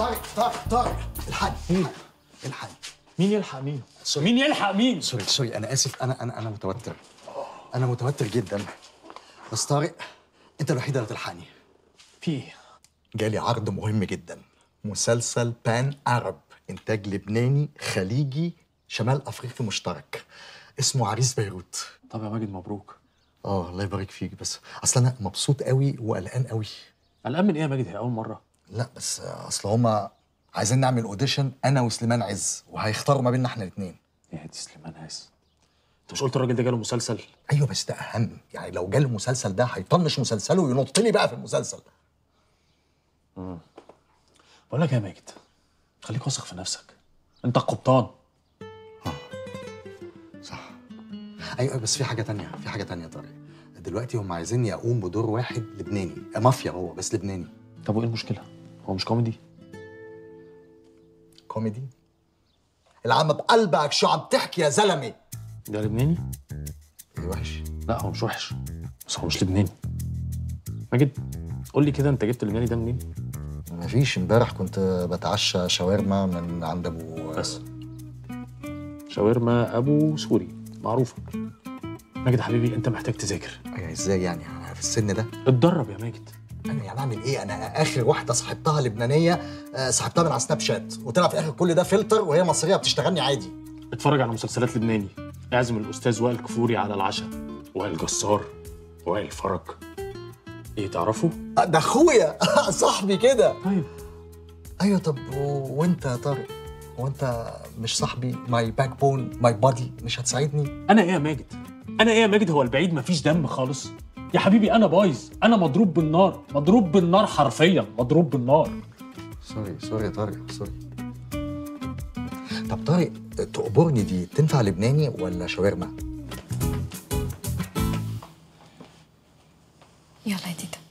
طارق طارق طارق الحقني الحقني مين يلحق مين؟ مين يلحق مين؟ سوري سوري انا اسف انا انا انا متوتر انا متوتر جدا بس طارق انت الوحيد اللي تلحقني في ايه؟ جالي عرض مهم جدا مسلسل بان عرب انتاج لبناني خليجي شمال افريقي مشترك اسمه عريس بيروت طب يا ماجد مبروك اه الله يبارك فيك بس اصل انا مبسوط قوي وقلقان قوي قلقان من ايه يا ماجد هي اول مره لا بس اصل هما عايزين نعمل اوديشن انا وسليمان عز وهيختاروا ما بيننا احنا الاثنين يا دي سليمان عايز انت مش قلت الراجل ده جاله مسلسل ايوه بس ده اهم يعني لو جاله المسلسل ده هيطنش مسلسله وينط لي بقى في المسلسل بقول لك يا ماجد خليك واثق في نفسك انت القبطان صح ايوه بس في حاجه تانية في حاجه تانية يا طارق دلوقتي هم عايزيني اقوم بدور واحد لبناني مافيا هو بس لبناني طب وايه المشكله؟ هو مش كوميدي؟ كوميدي العم بقلبك شو عم تحكي يا زلمه ده لبناني؟ ايه وحش لا هو مش وحش بس هو مش لبناني ماجد قول لي كده انت جبت اللبناني ده منين؟ مفيش امبارح كنت بتعشى شاورما من عند ابو بس شاورما ابو سوري معروفه ماجد حبيبي انت محتاج تذاكر يعني ازاي يعني أنا في السن ده اتدرب يا ماجد انا يعني اعمل ايه انا اخر واحده صاحبتها لبنانيه آه، صاحبتها من على سناب شات وطلع في اخر كل ده فلتر وهي مصريه بتشتغلني عادي اتفرج على مسلسلات لبناني اعزم الاستاذ وائل كفوري على العشاء وائل جسار وائل فرج ايه تعرفه؟ آه، ده اخويا صاحبي كده طيب ايوه طب و- وانت يا طارق هو انت مش صاحبي ماي باك بون ماي بادي مش هتساعدني انا ايه يا ماجد؟ انا ايه يا ماجد هو البعيد مفيش دم خالص؟ يا حبيبي انا بايظ انا مضروب بالنار مضروب بالنار حرفيا مضروب بالنار سوري سوري يا طارق سوري طب طارق تقبرني دي تنفع لبناني ولا شاورما يلا يا تيتا